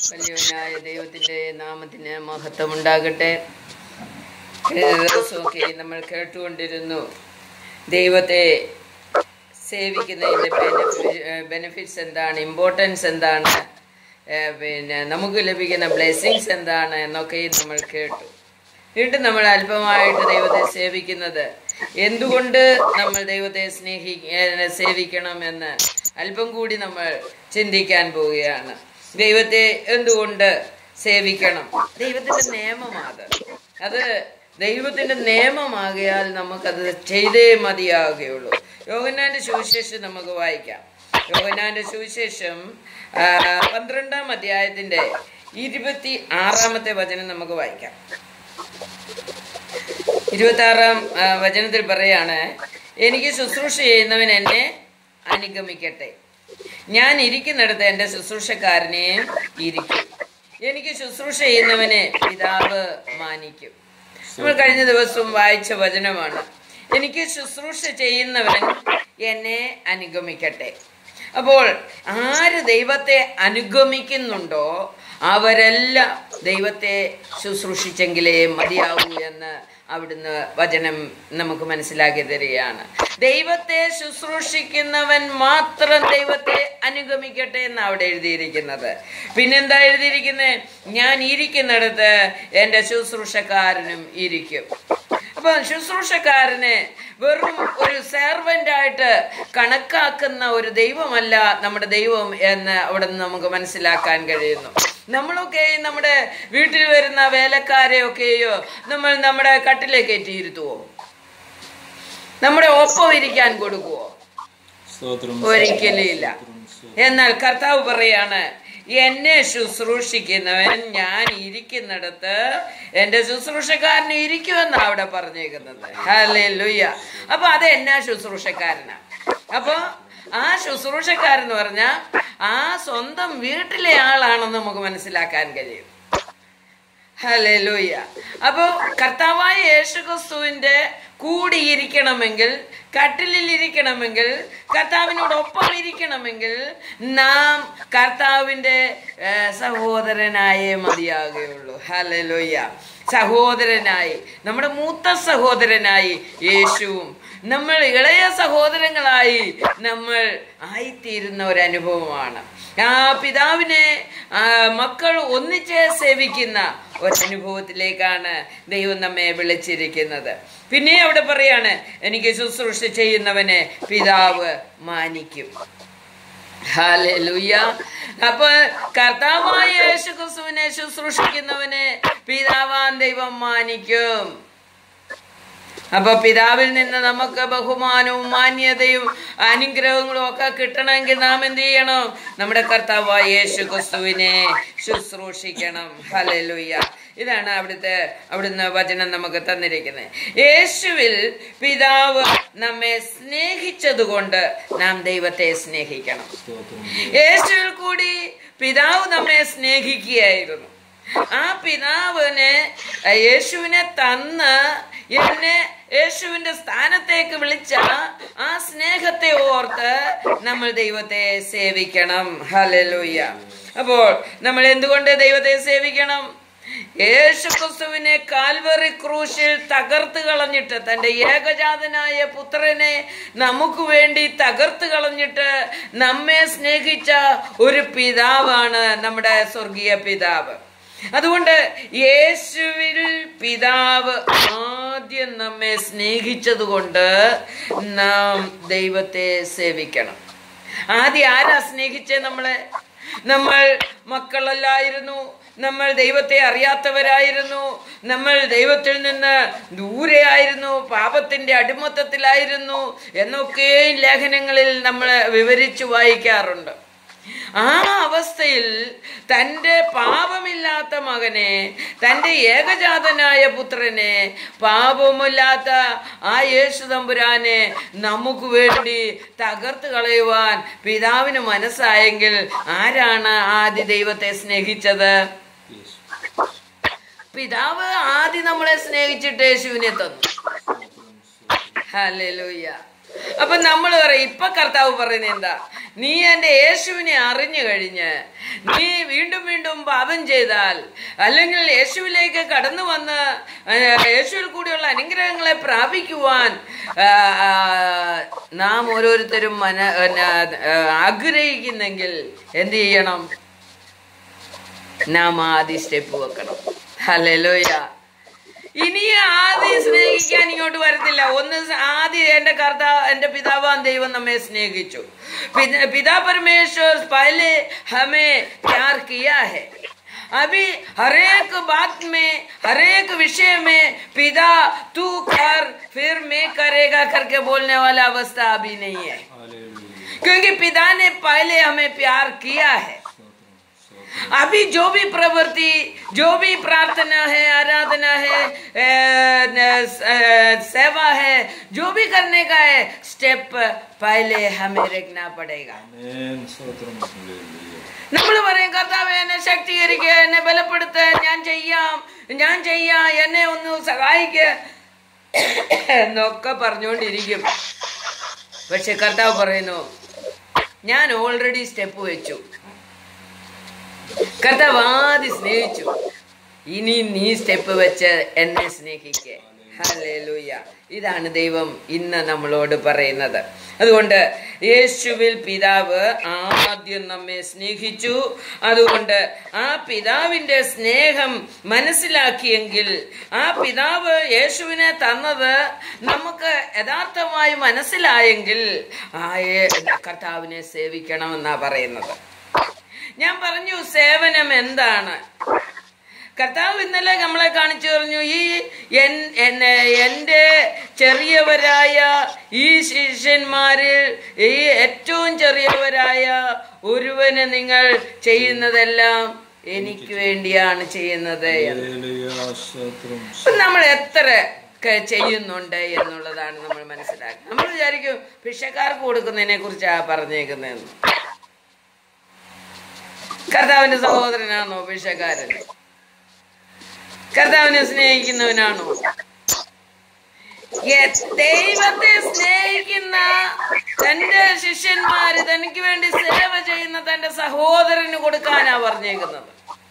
വലിയവനായ ദൈവത്തിന്റെ നാമത്തിന് മഹത്വം ഉണ്ടാകട്ടെ ഏത് ദിവസമൊക്കെ നമ്മൾ കേട്ടുകൊണ്ടിരുന്നു ദൈവത്തെ സേവിക്കുന്നതിൻ്റെ ബെനിഫിറ്റ്സ് എന്താണ് ഇമ്പോർട്ടൻസ് എന്താണ് ഏഹ് പിന്നെ നമുക്ക് ലഭിക്കുന്ന ബ്ലെസ്സിങ്സ് എന്താണ് എന്നൊക്കെ നമ്മൾ കേട്ടു വീണ്ടും നമ്മൾ അല്പമായിട്ട് ദൈവത്തെ സേവിക്കുന്നത് എന്തുകൊണ്ട് നമ്മൾ ദൈവത്തെ സ്നേഹി ഏഹ് സേവിക്കണം എന്ന് അല്പം കൂടി നമ്മൾ ചിന്തിക്കാൻ പോവുകയാണ് ദൈവത്തെ എന്തുകൊണ്ട് സേവിക്കണം ദൈവത്തിന്റെ നിയമമാണ് അത് ദൈവത്തിന്റെ നിയമമാകിയാൽ നമുക്കത് ചെയ്തേ മതിയാകുകയുള്ളൂ യോഹന്നാന്റെ സുവിശേഷം നമുക്ക് വായിക്കാം യോഹന്നാന്റെ സുവിശേഷം ആ, പന്ത്രണ്ടാം അധ്യായത്തിന്റെ ഇരുപത്തി ആറാമത്തെ വചനം നമുക്ക് വായിക്കാം ഇരുപത്തി ആറാം വചനത്തിൽ പറയാണ് എനിക്ക് ശുശ്രൂഷ ചെയ്യുന്നവൻ എന്നെ അനുഗമിക്കട്ടെ ഞാൻ ഇരിക്കുന്നിടത്ത് എൻ്റെ ശുശ്രൂഷക്കാരനെയും ഇരിക്കും എനിക്ക് ശുശ്രൂഷ ചെയ്യുന്നവനെ പിതാവ് മാനിക്കും നമ്മൾ കഴിഞ്ഞ ദിവസം വായിച്ച വചനമാണ് എനിക്ക് ശുശ്രൂഷ ചെയ്യുന്നവൻ എന്നെ അനുഗമിക്കട്ടെ അപ്പോൾ ആര് ദൈവത്തെ അനുഗമിക്കുന്നുണ്ടോ അവരെല്ലാം ദൈവത്തെ ശുശ്രൂഷിച്ചെങ്കിലേ മതിയാവൂ എന്ന് അവിടുന്ന് വചനം നമുക്ക് മനസ്സിലാക്കി തരികയാണ് ദൈവത്തെ ശുശ്രൂഷിക്കുന്നവൻ മാത്രം ദൈവത്തെ അനുഗമിക്കട്ടെ എന്ന് അവിടെ എഴുതിയിരിക്കുന്നത് പിന്നെന്താ എഴുതിയിരിക്കുന്നത് ഞാൻ ഇരിക്കുന്നിടത്ത് എൻ്റെ ശുശ്രൂഷക്കാരനും ഇരിക്കും അപ്പൊ ശുശ്രൂഷക്കാരനെ വെറും ഒരു സെർവൻ്റ് ആയിട്ട് കണക്കാക്കുന്ന ഒരു ദൈവമല്ല നമ്മുടെ ദൈവം എന്ന് അവിടെ നിന്ന് നമുക്ക് മനസ്സിലാക്കാൻ കഴിയുന്നു നമ്മളൊക്കെ നമ്മുടെ വീട്ടിൽ വരുന്ന വേലക്കാരെയൊക്കെയോ നമ്മൾ നമ്മുടെ കട്ടിലേക്ക് കയറ്റിയിരുത്തുവോ നമ്മുടെ ഒപ്പം ഇരിക്കാൻ കൊടുക്കുവോ സ്തോത്രം ഒരിക്കലും ഇല്ല എന്നാൽ കർത്താവ് പറയാണ് എന്നെ ശുശ്രൂഷിക്കുന്നവൻ ഞാൻ ഇരിക്കുന്നിടത്ത് എൻ്റെ ശുശ്രൂഷക്കാരൻ ഇരിക്കുമെന്നാണ് അവിടെ പറഞ്ഞേക്കുന്നത് ഹലേ ലുയ്യ അപ്പൊ അത് എന്നാ ശുശ്രൂഷക്കാരനാ അപ്പൊ ആ ശുശ്രൂഷക്കാരെന്ന് പറഞ്ഞാൽ ആ സ്വന്തം വീട്ടിലെ ആളാണെന്ന് നമുക്ക് മനസ്സിലാക്കാൻ കഴിയും ഹലൂയ അപ്പോൾ കർത്താവായ യേശുക്രിസ്തുവിന്റെ കൂടി ഇരിക്കണമെങ്കിൽ കട്ടിലിൽ ഇരിക്കണമെങ്കിൽ കർത്താവിനോടൊപ്പം ഇരിക്കണമെങ്കിൽ നാം കർത്താവിന്റെ ഏഹ്, സഹോദരനായേ മതിയാകുകയുള്ളൂ ഹലലോയ്യ സഹോദരനായി നമ്മുടെ മൂത്ത സഹോദരനായി യേശുവും നമ്മൾ ഇളയ സഹോദരങ്ങളായി നമ്മൾ ആയിത്തീരുന്ന ഒരു അനുഭവമാണ് ആ പിതാവിനെ ആ, മക്കൾ ഒന്നിച്ച് സേവിക്കുന്ന ഒരനുഭവത്തിലേക്കാണ് ദൈവം നമ്മെ വിളിച്ചിരിക്കുന്നത് പിന്നെ അവിടെ പറയാണ് എനിക്ക് ശുശ്രൂഷ ചെയ്യുന്നവനെ പിതാവ് മാനിക്കും ഹാലൂയ അപ്പൊ കർത്താവായ യേശു ക്രിസ്തുവിനെ ശുശ്രൂഷിക്കുന്നവനെ പിതാവാൻ ദൈവം മാനിക്കും അപ്പൊ പിതാവിൽ നിന്ന് നമുക്ക് ബഹുമാനവും മാന്യതയും അനുഗ്രഹങ്ങളും ഒക്കെ കിട്ടണമെങ്കിൽ നാം എന്ത് ചെയ്യണം നമ്മുടെ കർത്താവായ യേശു ക്രിസ്തുവിനെ ശുശ്രൂഷിക്കണം ഹലലുയ്യ ഇതാണ് അവിടുത്തെ അവിടുന്ന് വചനം നമുക്ക് തന്നിരിക്കുന്നത് യേശുവിൽ പിതാവ് നമ്മെ സ്നേഹിച്ചതുകൊണ്ട് നാം ദൈവത്തെ സ്നേഹിക്കണം സ്തോത്രം യേശുവിൽ കൂടി പിതാവ് നമ്മെ സ്നേഹിക്കുകയായിരുന്നു ആ പിതാവിനെ അഹ് യേശുവിനെ തന്ന് എന്നെ യേശുവിന്റെ സ്ഥാനത്തേക്ക് വിളിച്ച ആ സ്നേഹത്തെ ഓർത്ത് നമ്മൾ ദൈവത്തെ സേവിക്കണം ഹലലൂയ അപ്പോൾ നമ്മൾ എന്തുകൊണ്ട് ദൈവത്തെ സേവിക്കണം യേശു ക്രിസ്തുവിനെ കാൽവറി ക്രൂശിൽ തകർത്ത് കളഞ്ഞിട്ട് തന്റെ ഏകജാതനായ പുത്രനെ നമുക്ക് വേണ്ടി തകർത്ത് കളഞ്ഞിട്ട് നമ്മെ സ്നേഹിച്ച ഒരു പിതാവാണ് നമ്മുടെ സ്വർഗീയ പിതാവ് അതുകൊണ്ട് യേശുവിൽ പിതാവ് ആദ്യം നമ്മെ സ്നേഹിച്ചതുകൊണ്ട് നാം ദൈവത്തെ സേവിക്കണം ആദ്യം ആരാ സ്നേഹിച്ചേ നമ്മളെ നമ്മൾ മക്കളല്ലായിരുന്നു നമ്മൾ ദൈവത്തെ അറിയാത്തവരായിരുന്നു നമ്മൾ ദൈവത്തിൽ നിന്ന് ദൂരെയായിരുന്നു പാപത്തിന്റെ അടിമത്തത്തിലായിരുന്നു എന്നൊക്കെയും ലേഖനങ്ങളിൽ നമ്മൾ വിവരിച്ചു വായിക്കാറുണ്ട് ആ അവസ്ഥയിൽ തൻ്റെ പാപമില്ലാത്ത മകനെ തൻ്റെ ഏകജാതനായ പുത്രനെ പാപമില്ലാത്ത ആ യേശു തമ്പുരാനെ നമുക്ക് വേണ്ടി തകർത്ത് കളയുവാൻ പിതാവിന് മനസ്സായെങ്കിൽ ആരാണ് ആദ്യ ദൈവത്തെ സ്നേഹിച്ചത് യേശു പിതാവ് ആദ്യം നമ്മളെ സ്നേഹിച്ചിട്ട് യേശുവിനെ തന്നു സ്തോത്രം സ്തോത്രം ഹല്ലേലൂയ അപ്പൊ നമ്മൾ പറയും ഇപ്പൊ കർത്താവ് പറയുന്നത് എന്താ നീ എന്റെ യേശുവിനെ അറിഞ്ഞു കഴിഞ്ഞ് നീ വീണ്ടും വീണ്ടും പാപം ചെയ്താൽ അല്ലെങ്കിൽ യേശുവിലേക്ക് കടന്നു വന്ന് ആ, യേശുവിൽ കൂടിയുള്ള അനുഗ്രഹങ്ങളെ പ്രാപിക്കുവാൻ ആ, ആ, നാം ഓരോരുത്തരും മന ആ, ആഗ്രഹിക്കുന്നെങ്കിൽ എന്ത് ചെയ്യണം നാം ആദ്യ സ്റ്റെപ്പ് വെക്കണം ഹല്ലേലൂയ ഇനി ആദ്യം സ്നേഹിക്കാൻ ഇങ്ങോട്ട് വരത്തില്ല ഒന്ന് സ- ആദ്യം എന്റെ കർത്താവ് എന്റെ പിതാവാൻ ദൈവം നമ്മെ സ്നേഹിച്ചു പിത- പിതാ परमेश्वर पहले हमें प्यार किया है अभी हरेक बात में हरेक विषय में पिता तू कर फिर मैं करेगा करके बोलने वाला अवस्था अभी नहीं है हालेलुया क्योंकि पिता ने पहले हमें प्यार किया है స్తోత్రం अभी जो भी प्रवृत्ति जो भी प्रार्थना है आराधना है ए, न- स- ए, सेवा है जो भी करने का है स्टेप पहले हमें रखना पड़ेगा ആമേൻ സ്തോത്രം ഹല്ലേലൂയ നമ്മൾ പറയും കർത്താവ് എന്നെ ശക്തീകരിക്കുക എന്നെ ബലപ്പെടുത്ത ഞാൻ ചെയ്യാം ഞാൻ ചെയ്യാം എന്നെ ഒന്ന് സഹായിക്ക എന്നൊക്കെ പറഞ്ഞുകൊണ്ടിരിക്കും പക്ഷെ കർത്താവ് പറയുന്നു ഞാൻ ഓൾറെഡി സ്റ്റെപ്പ് വെച്ചു കർത്താവ് ആദ്യം സ്നേഹിച്ചു ഇനി നീ സ്റ്റെപ്പ് വെച്ച് എന്നെ സ്നേഹിക്കേ ഹല്ലേലൂയ ഇതാണ് ദൈവം ഇന്ന് നമ്മളോട് പറയുന്നത് അതുകൊണ്ട് യേശുവിൽ പിതാവ് ആദ്യം നമ്മെ സ്നേഹിച്ചു അതുകൊണ്ട് ആ പിതാവിന്റെ സ്നേഹം മനസ്സിലാക്കിയെങ്കിൽ ആ പിതാവ് യേശുവിനെ തന്നത് നമുക്ക് യഥാർത്ഥമായി മനസ്സിലായെങ്കിൽ ആ യേ- കർത്താവിനെ സേവിക്കണമെന്നാ പറയുന്നത് ഞാൻ പറഞ്ഞു സേവനം എന്താണ് കർത്താവ് ഇന്നലെ നമ്മളെ കാണിച്ചു പറഞ്ഞു ഈ എൻ- എന്നെ എൻ്റെ ചെറിയവരായ ഈ ശിഷ്യന്മാരിൽ ഈ ഏറ്റവും ചെറിയവരായ ഒരുവന് നിങ്ങൾ ചെയ്യുന്നതെല്ലാം എനിക്ക് വേണ്ടിയാണ് ചെയ്യുന്നത് എന്ന് ഹല്ലേലൂയ സ്തോത്രം അപ്പൊ നമ്മൾ എത്ര ഒക്കെ ചെയ്യുന്നുണ്ട് എന്നുള്ളതാണ് നമ്മൾ മനസ്സിലാക്കുന്നത് നമ്മൾ വിചാരിക്കും ഭിക്ഷക്കാർക്ക് കൊടുക്കുന്നതിനെ കുറിച്ചാണ് പറഞ്ഞേക്കുന്നതെന്ന് കർത്താവിന്റെ സഹോദരനാണോ ഭിക്ഷക്കാരൻ കർത്താവിനെ സ്നേഹിക്കുന്നവനാണോ എ- ദൈവത്തെ സ്നേഹിക്കുന്ന തന്റെ ശിഷ്യന്മാര് തനിക്ക് വേണ്ടി സേവ ചെയ്യുന്ന തന്റെ സഹോദരന് കൊടുക്കാനാ പറഞ്ഞേക്കുന്നത്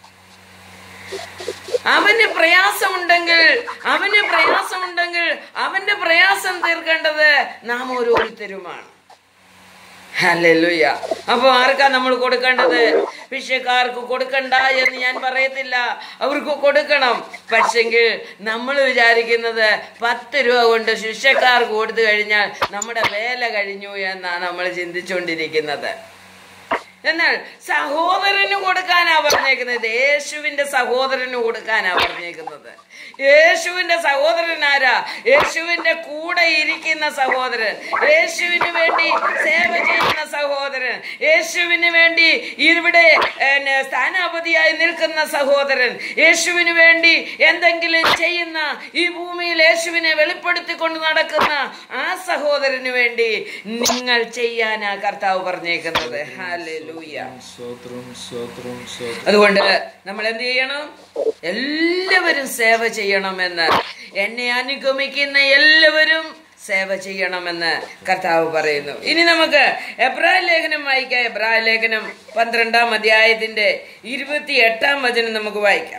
അവന് പ്രയാസമുണ്ടെങ്കിൽ അവന് പ്രയാസമുണ്ടെങ്കിൽ അവന്റെ പ്രയാസം തീർക്കേണ്ടത് നാം ഓരോരുത്തരുമാണ് ഹല്ലേലൂയ അപ്പൊ ആർക്കാ നമ്മൾ കൊടുക്കേണ്ടത് ഭിക്ഷക്കാർക്ക് കൊടുക്കണ്ട എന്ന് ഞാൻ പറയത്തില്ല അവർക്ക് കൊടുക്കണം പക്ഷെങ്കിൽ നമ്മൾ വിചാരിക്കുന്നത് പത്ത് രൂപ കൊണ്ട് ശിക്ഷക്കാർക്ക് കൊടുത്തു കഴിഞ്ഞാൽ നമ്മുടെ വേല കഴിഞ്ഞു എന്നാണ് നമ്മൾ ചിന്തിച്ചുകൊണ്ടിരിക്കുന്നത് എന്നാൽ സഹോദരന് കൊടുക്കാനാ പറഞ്ഞേക്കുന്നത് യേശുവിന്റെ സഹോദരന് കൊടുക്കാനാ പറഞ്ഞേക്കുന്നത് യേശുവിന്റെ സഹോദരൻ ആരാ യേശുവിന്റെ കൂടെ ഇരിക്കുന്ന സഹോദരൻ യേശുവിന് വേണ്ടി സേവ ചെയ്യുന്ന സഹോദരൻ യേശുവിന് വേണ്ടി ഇവിടെ പിന്നെ, സ്ഥാനാപതിയായി നിൽക്കുന്ന സഹോദരൻ യേശുവിന് വേണ്ടി എന്തെങ്കിലും ചെയ്യുന്ന ഈ ഭൂമിയിൽ യേശുവിനെ വെളിപ്പെടുത്തിക്കൊണ്ട് നടക്കുന്ന ആ സഹോദരന് വേണ്ടി നിങ്ങൾ ചെയ്യാനാ കർത്താവ് പറഞ്ഞേക്കുന്നത് ഹാലൂയ സ്തോത്രം സ്തോത്രം സ്തോത്രം അതുകൊണ്ട് നമ്മൾ എന്ത് ചെയ്യണം എല്ലാവരും സേവ ചെയ്യണമെന്ന് എന്നെ അനുഗമിക്കുന്ന എല്ലാവരും സേവ ചെയ്യണമെന്ന് കർത്താവ് പറയുന്നു ഇനി നമുക്ക് എബ്രായ ലേഖനം വായിക്കാം എബ്രായ ലേഖനം പന്ത്രണ്ടാം അധ്യായത്തിന്റെ ഇരുപത്തി എട്ടാം വചനം നമുക്ക് വായിക്കാം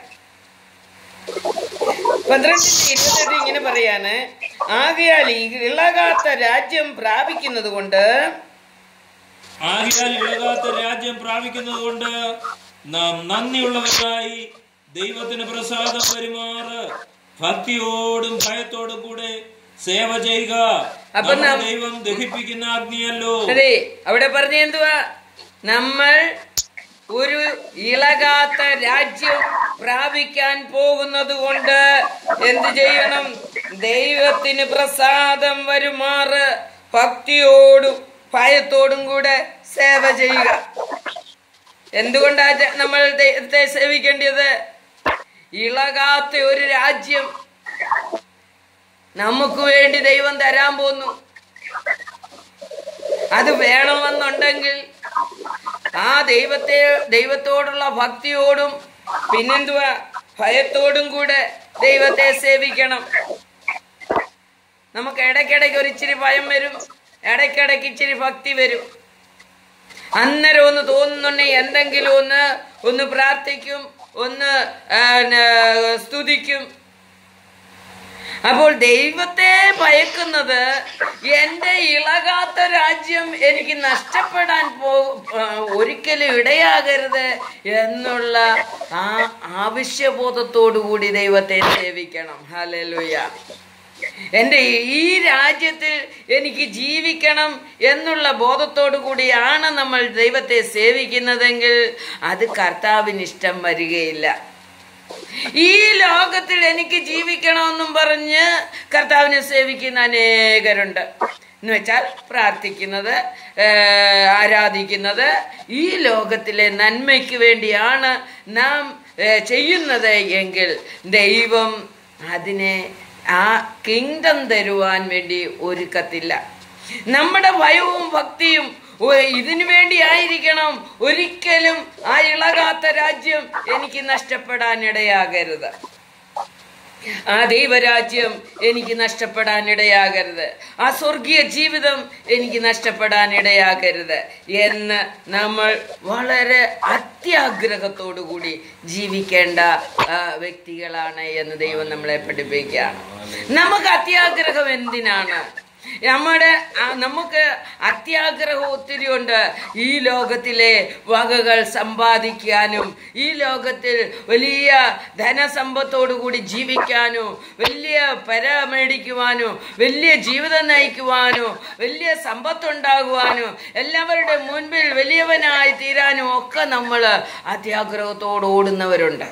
പന്ത്രണ്ടിന്റെ ഇരുപത്തെട്ട് ഇങ്ങനെ പറയാണ് ആകയാൽ ഈ ഇളകാത്ത രാജ്യം പ്രാപിക്കുന്നത് കൊണ്ട് ആകിയാൽ ഇളകാത്ത രാജ്യം പ്രാപിക്കുന്നത് കൊണ്ട് നാം നന്ദിയുള്ളവരായി ദൈവത്തിന് പ്രസാദം പെരുമാറ് ഭക്തിയോടും ഭയത്തോടും കൂടെ സേവ ചെയ്യുക അപ്പൊ നമ്മുടെ നാം- ദൈവം ദഹിപ്പിക്കുന്ന അഗ്നിയല്ലോ അതെ അവിടെ പറഞ്ഞ എന്തുവാ നമ്മൾ ഒരു ഇളകാത്ത രാജ്യം പ്രാപിക്കാൻ പോകുന്നത് കൊണ്ട് എന്ത് ചെയ്യണം ദൈവത്തിന് പ്രസാദം വരുമാറ് ഭക്തിയോടും ഭയത്തോടും കൂടെ സേവ ചെയ്യുക എന്തുകൊണ്ടാ ജ- നമ്മൾ ദൈവത്തെ സേവിക്കേണ്ടത് ഇളകാത്ത ഒരു രാജ്യം നമുക്ക് വേണ്ടി ദൈവം തരാൻ പോന്നു അത് വേണമെന്നുണ്ടെങ്കിൽ ആ ദൈവത്തെ ദൈവത്തോടുള്ള ഭക്തിയോടും പിന്നെന്തുവാ ഭയത്തോടും കൂടെ ദൈവത്തെ സേവിക്കണം നമുക്ക് ഇടയ്ക്കിടയ്ക്ക് ഒരു ഇച്ചിരി ഭയം വരും ഇടയ്ക്കിടയ്ക്ക് ഇച്ചിരി ഭക്തി വരും അന്നേരം ഒന്ന് തോന്നുന്നുണ്ടെങ്കിൽ എന്തെങ്കിലും ഒന്ന് ഒന്ന് പ്രാർത്ഥിക്കും ഒന്ന് ആ, ന- സ്തുതിക്കും അപ്പോൾ ദൈവത്തെ ഭയക്കുന്നത് എൻ്റെ ഇളകാത്ത രാജ്യം എനിക്ക് നഷ്ടപ്പെടാൻ പോ ആ, ഒരിക്കലും ഇടയാകരുത് എന്നുള്ള ആ ആവശ്യബോധത്തോടു കൂടി ദൈവത്തെ സേവിക്കണം ഹല്ലേലൂയ എൻ്റെ ഈ രാജ്യത്തിൽ എനിക്ക് ജീവിക്കണം എന്നുള്ള ബോധത്തോടു കൂടിയാണ് നമ്മൾ ദൈവത്തെ സേവിക്കുന്നതെങ്കിൽ അത് കർത്താവിന് ഇഷ്ടം വരികയില്ല ഈ ലോകത്തിൽ എനിക്ക് ജീവിക്കണമെന്നും പറഞ്ഞ് കർത്താവിനെ സേവിക്കുന്ന അനേകരുണ്ട് എന്ന് വെച്ചാൽ പ്രാർത്ഥിക്കുന്നത് ഏർ, ആരാധിക്കുന്നത് ഈ ലോകത്തിലെ നന്മയ്ക്ക് വേണ്ടിയാണ് നാം ഏർ, ചെയ്യുന്നത് എങ്കിൽ ദൈവം അതിനെ ആ കിങ്ഡം തരുവാൻ വേണ്ടി ഒരുക്കത്തില്ല നമ്മുടെ ഭയവും ഭക്തിയും ഒ- ഇതിനു വേണ്ടി ആയിരിക്കണം ഒരിക്കലും ആ ഇളകാത്ത രാജ്യം എനിക്ക് നഷ്ടപ്പെടാൻ ഇടയാകരുത് ആ ദൈവരാജ്യം എനിക്ക് നഷ്ടപ്പെടാൻ ഇടയാകരുത് ആ സ്വർഗീയ ജീവിതം എനിക്ക് നഷ്ടപ്പെടാൻ ഇടയാകരുത് എന്ന് നമ്മൾ വളരെ അത്യാഗ്രഹത്തോടു കൂടി ജീവിക്കേണ്ട ആ, വ്യക്തികളാണ് എന്ന് ദൈവം നമ്മളെ പഠിപ്പിക്കുകയാണ് നമുക്ക് അത്യാഗ്രഹം എന്തിനാണ് നമ്മുടെ ആ, നമുക്ക് അത്യാഗ്രഹം ഒത്തിരി ഉണ്ട് ഈ ലോകത്തിലെ വകകൾ സമ്പാദിക്കാനും ഈ ലോകത്തിൽ വലിയ ധനസമ്പത്തോടു കൂടി ജീവിക്കാനും വലിയ പര മേടിക്കുവാനും വലിയ ജീവിതം നയിക്കുവാനും വലിയ സമ്പത്തുണ്ടാകുവാനും എല്ലാവരുടെ മുൻപിൽ വലിയവനായി തീരാനും ഒക്കെ നമ്മൾ അത്യാഗ്രഹത്തോട് ഓടുന്നവരുണ്ട്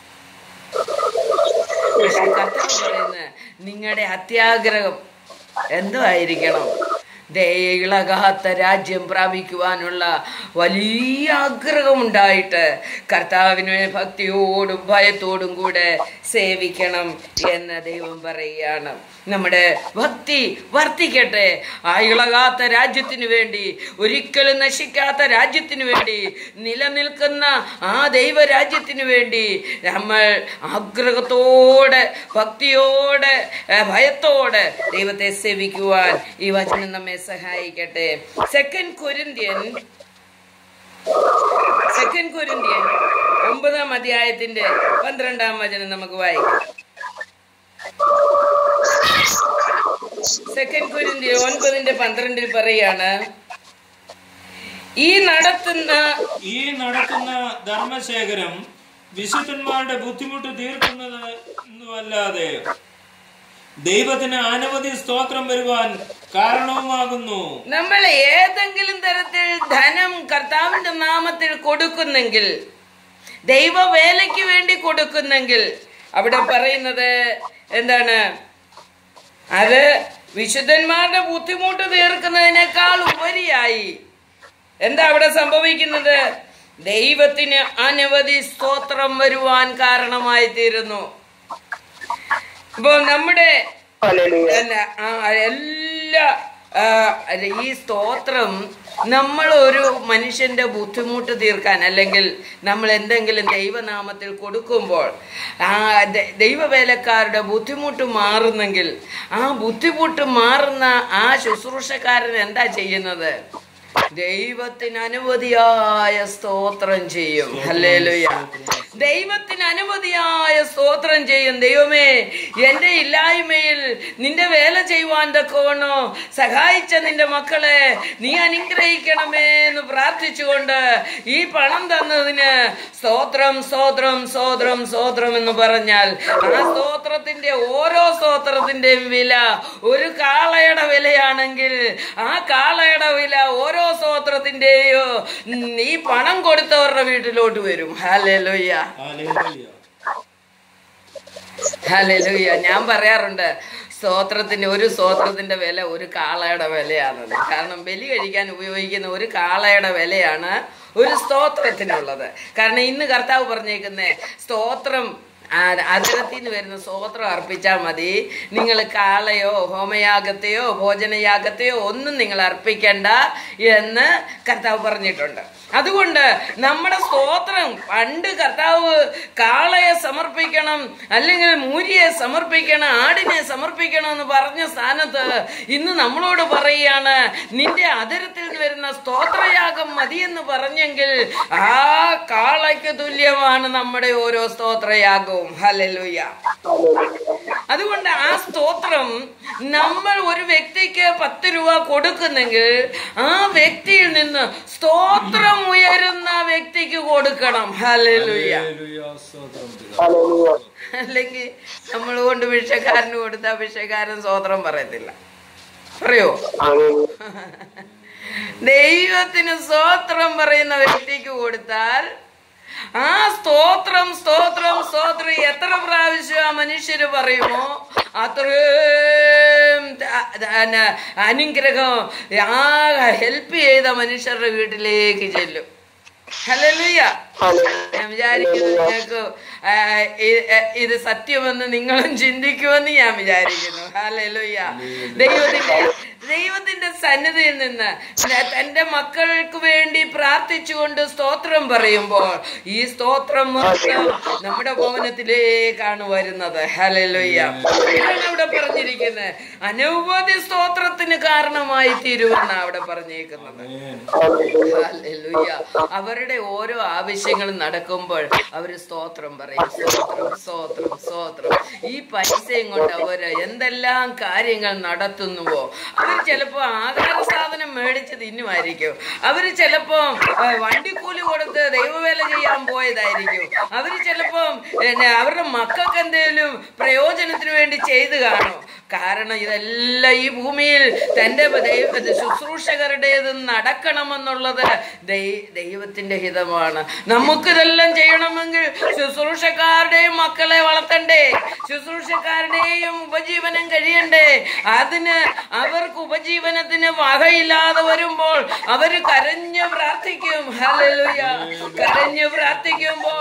പക്ഷെ കർത്താവ് പറയുന്നത് നിങ്ങളുടെ അത്യാഗ്രഹം എന്തോ ആയിരിക്കണം ദേ ഇളകാത്ത രാജ്യം പ്രാപിക്കുവാനുള്ള വലിയ ആഗ്രഹമുണ്ടായിട്ട് കർത്താവിനെ ഭക്തിയോടും ഭയത്തോടും കൂടെ സേവിക്കണം എന്ന് ദൈവം പറയുകയാണ് നമ്മുടെ ഭക്തി വർദ്ധിക്കട്ടെ ആ ഇളകാത്ത രാജ്യത്തിന് വേണ്ടി ഒരിക്കലും നശിക്കാത്ത രാജ്യത്തിന് വേണ്ടി നിലനിൽക്കുന്ന ആ ദൈവരാജ്യത്തിന് വേണ്ടി നമ്മൾ ആഗ്രഹത്തോടെ ഭക്തിയോടെ ഏ, ഭയത്തോടെ ദൈവത്തെ സേവിക്കുവാൻ ഈ വചനം നമ്മെ സഹായിക്കട്ടെ സെക്കൻഡ് കൊരിന്ത്യൻ സെക്കൻഡ് കൊരിന്ത്യൻ ഒമ്പതാം അധ്യായത്തിന്റെ പന്ത്രണ്ടാം വചനം നമുക്ക് വായിക്കാം സെക്കൻഡ് കൊരിന്ത്യൻ ഒൻപതിന്റെ പന്ത്രണ്ടിൽ പറയാണ് ഈ നടത്തുന്ന ഈ നടത്തുന്ന ധർമ്മശേഖരം വിശുദ്ധന്മാരുടെ ബുദ്ധിമുട്ട് തീർക്കുന്നത് ഒന്നുമല്ലാതെ ദൈവത്തിന് അനവധി സ്തോത്രം വരുവാൻ കാരണവുമാകുന്നു നമ്മൾ ഏതെങ്കിലും തരത്തിൽ ധനം കർത്താവിന്റെ നാമത്തിൽ കൊടുക്കുന്നെങ്കിൽ ദൈവവേലയ്ക്ക് വേണ്ടി കൊടുക്കുന്നെങ്കിൽ അവിടെ പറയുന്നത് എന്താണ് അത് വിശുദ്ധന്മാരുടെ ബുദ്ധിമുട്ട് തീർക്കുന്നതിനേക്കാൾ ഉപരിയായി എന്താ അവിടെ സംഭവിക്കുന്നത് ദൈവത്തിന് അനവധി സ്തോത്രം വരുവാൻ കാരണമായി തീരുന്നു ഇപ്പൊ നമ്മുടെ അല്ല, ആ, എല്ലാ ആ, അല്ല, ഈ സ്തോത്രം നമ്മൾ ഒരു മനുഷ്യന്റെ ബുദ്ധിമുട്ട് തീർക്കാൻ അല്ലെങ്കിൽ നമ്മൾ എന്തെങ്കിലും ദൈവനാമത്തിൽ കൊടുക്കുമ്പോൾ ആ ദ- ദൈവവേലക്കാരുടെ ബുദ്ധിമുട്ട് മാറുന്നെങ്കിൽ ആ ബുദ്ധിമുട്ട് മാറുന്ന ആ ശുശ്രൂഷക്കാരൻ എന്താ ചെയ്യുന്നത് ദൈവത്തിന് അനുമതിയായ സ്തോത്രം ചെയ്യും ഹല്ലേലൂയ ദൈവത്തിന് അനുമതിയായ സ്തോത്രം ചെയ്യും ദൈവമേ എൻ്റെ ഇല്ലായ്മയിൽ നിന്റെ വേല ചെയ്യുവാൻ തക്കവണ്ണോ സഹായിച്ച നിന്റെ മക്കളെ നീ അനുഗ്രഹിക്കണമേ എന്ന് പ്രാർത്ഥിച്ചുകൊണ്ട് ഈ പണം തന്നതിന് സ്തോത്രം സ്തോത്രം സ്തോത്രം സ്തോത്രം എന്ന് പറഞ്ഞാൽ ആ സ്തോത്രത്തിന്റെ ഓരോ സ്തോത്രത്തിന്റെയും വില ഒരു കാളയുടെ വിലയാണെങ്കിൽ ആ കാളയുടെ വില ഓരോ സ്തോത്രത്തിന്റെയോ ഉം, ഈ പണം കൊടുത്തവരുടെ വീട്ടിലോട്ട് വരും ഹാലലോയ്യ ഹല്ലേലൂയ. ഹല്ലേലൂയ ഞാൻ പറയാറുണ്ട് സ്തോത്രത്തിന്റെ ഒരു സ്തോത്രത്തിന്റെ വില ഒരു കാളയുടെ വിലയാണെന്ന് കാരണം ബലി കഴിക്കാൻ ഉപയോഗിക്കുന്ന ഒരു കാളയുടെ വിലയാണ് ഒരു സ്തോത്രത്തിനുള്ളത് കാരണം ഇന്ന് കർത്താവ് പറഞ്ഞേക്കുന്നേ സ്തോത്രം അതിരത്തിൽ നിന്ന് വരുന്ന സ്തോത്രം അർപ്പിച്ചാൽ മതി നിങ്ങൾ കാളയോ ഹോമയാഗത്തെയോ ഭോജനയാഗത്തെയോ ഒന്നും നിങ്ങൾ അർപ്പിക്കണ്ട എന്ന് കർത്താവ് പറഞ്ഞിട്ടുണ്ട് അതുകൊണ്ട് നമ്മുടെ സ്തോത്രം പണ്ട് കർത്താവ് കാളയെ സമർപ്പിക്കണം അല്ലെങ്കിൽ മൂരിയെ സമർപ്പിക്കണം ആടിനെ സമർപ്പിക്കണം എന്ന് പറഞ്ഞ സ്ഥാനത്ത് ഇന്ന് നമ്മളോട് പറയുകയാണ് നിന്റെ അതിരത്തിൽ നിന്ന് വരുന്ന സ്തോത്രയാഗം മതിയെന്ന് പറഞ്ഞെങ്കിൽ ആ കാളയ്ക്ക് തുല്യമാണ് നമ്മുടെ ഓരോ സ്തോത്രയാഗവും ഹലലുയ്യ അതുകൊണ്ട് ആ സ്തോത്രം നമ്മൾ ഒരു വ്യക്തിക്ക് പത്ത് രൂപ കൊടുക്കുന്നെങ്കിൽ ആ വ്യക്തിയിൽ നിന്ന് സ്തോത്രം ഉയരുന്ന വ്യക്തിക്ക് കൊടുക്കണം ഹല്ലേലൂയ ഹല്ലേലൂയ, സ്തോത്രം പിതാവേ. അല്ലെങ്കിൽ നമ്മൾ കൊണ്ട് ഭിക്ഷക്കാരന് കൊടുത്ത ഭിക്ഷക്കാരൻ സ്തോത്രം പറയത്തില്ല പറയോ ദൈവത്തിന് സ്തോത്രം പറയുന്ന വ്യക്തിക്ക് കൊടുത്താൽ ആ സ്തോത്രം സ്തോത്രം സ്തോത്രം എത്ര പ്രാവശ്യം ആ മനുഷ്യര് പറയുമോ അത്രയും ത- ത- അനുഗ്രഹം ആ ഹെൽപ്പ് ചെയ്ത മനുഷ്യരുടെ വീട്ടിലേക്ക് ചെല്ലും ഹല്ലേലൂയ ഞാൻ വിചാരിക്കുന്നു നിങ്ങൾക്ക് ആ, ഇ- എ- ഇത് സത്യമെന്ന് നിങ്ങളും ചിന്തിക്കുമെന്ന് ഞാൻ വിചാരിക്കുന്നു ഹല്ലേലൂയ ദൈവത്തിന്റെ ദൈവത്തിന്റെ സന്നിധിയിൽ നിന്ന് തന്റെ മക്കൾക്ക് വേണ്ടി പ്രാർത്ഥിച്ചുകൊണ്ട് സ്തോത്രം പറയുമ്പോൾ ഈ സ്തോത്രം മൊത്തം നമ്മുടെ ഭവനത്തിലേക്കാണ് വരുന്നത് ഹല്ലേലൂയ ഇതാണ് അവിടെ പറഞ്ഞിരിക്കുന്നത് അനവധി സ്തോത്രത്തിന് കാരണമായി തീരുമെന്നാണ് അവിടെ പറഞ്ഞേക്കുന്നത് ആമേൻ. ഹല്ലേലൂയ. അവരുടെ ഓരോ ആവശ്യങ്ങളും നടക്കുമ്പോൾ അവർ സ്തോത്രം പറയും സ്തോത്രം സ്തോത്രം സ്തോത്രം ഈ പൈസയും കൊണ്ട് അവര് എന്തെല്ലാം കാര്യങ്ങൾ നടത്തുന്നുവോ അവർ ചിലപ്പോ ആഹാര സാധനം മേടിച്ച് തിന്നുമായിരിക്കും അവര് ചിലപ്പോ ആ, വണ്ടിക്കൂലി കൊടുത്ത് ദൈവവേല ചെയ്യാൻ പോയതായിരിക്കും അവര് ചിലപ്പോ പിന്നെ അവരുടെ മക്കൾക്ക് എന്തെങ്കിലും പ്രയോജനത്തിന് വേണ്ടി ചെയ്തു കാണും കാരണം ഇതെല്ലാം ഈ ഭൂമിയിൽ തന്റെ ദൈവ ശുശ്രൂഷകരുടേത് നടക്കണമെന്നുള്ളത് ദൈ- ദൈവത്തിന്റെ ഹിതമാണ് നമുക്കിതെല്ലാം ചെയ്യണമെങ്കിൽ ശുശ്രൂഷക്കാരുടെയും മക്കളെ വളർത്തണ്ടേ ശുശ്രൂഷക്കാരുടെയും ഉപജീവനം കഴിയണ്ടേ അതിന് അവർക്ക് ഉപജീവനത്തിന് വകയില്ലാതെ വരുമ്പോൾ അവര് കരഞ്ഞു പ്രാർത്ഥിക്കും ഹല്ലേലൂയ കരഞ്ഞു പ്രാർത്ഥിക്കുമ്പോൾ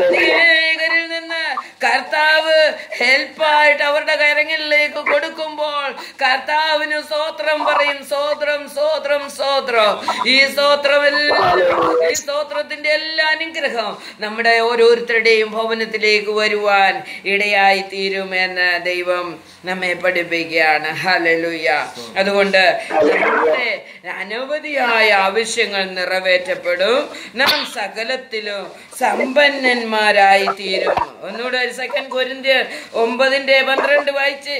അനേകരിൽ നിന്ന് കർത്താവ് ഹെൽപ്പായിട്ട് അവരുടെ കരങ്ങളിലേക്ക് കൊടുക്കുമ്പോൾ കർത്താവിന് സ്തോത്രം പറയും സ്തോത്രം സ്തോത്രം സ്തോത്രം ഈ സ്തോത്രമെല്ലാം ഈ സ്തോത്രത്തിന്റെ എല്ലാ അനുഗ്രഹം നമ്മുടെ ഓരോരുത്തരുടെയും ഭവനത്തിലേക്ക് വരുവാൻ ഇടയായി തീരുമെന്ന് ദൈവം നമ്മെ പഠിപ്പിക്കുകയാണ് ഹലലുയ അതുകൊണ്ട് നമ്മുടെ അനവധിയായ ആവശ്യങ്ങൾ നിറവേറ്റപ്പെടും നാം സകലത്തിലും സമ്പന്നന്മാരായി തീരും ഒന്നുകൂടെ ഒരു സെക്കൻഡ് കൊരിന്ത്യർ ഒമ്പതിന്റെ പന്ത്രണ്ട് വായിച്ച്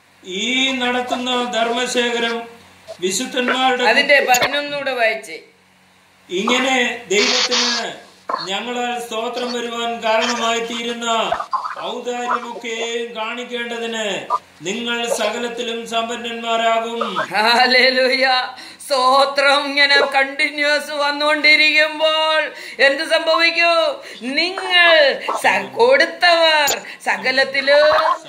ഈ നടത്തുന്ന ധർമ്മശേഖരം വിശുദ്ധന്മാരുടെ അതിന്റെ പതിനൊന്നൂടെ വായിച്ച് ഇങ്ങനെ ദൈവത്തിന് ഞങ്ങളാൽ സ്തോത്രം വരുവാൻ കാരണമായി തീരുന്ന ഔദാര്യമൊക്കെയും കാണിക്കേണ്ടതിന് നിങ്ങൾ സകലത്തിലും സമ്പന്നന്മാരാകും ഹല്ലേലൂയ സ്തോത്രം ഇങ്ങനെ കണ്ടിന്യൂസ് വന്നുകൊണ്ടിരിക്കുമ്പോൾ എന്ത് സംഭവിക്കൂ നിങ്ങൾ സ- കൊടുത്തവർ സകലത്തിലും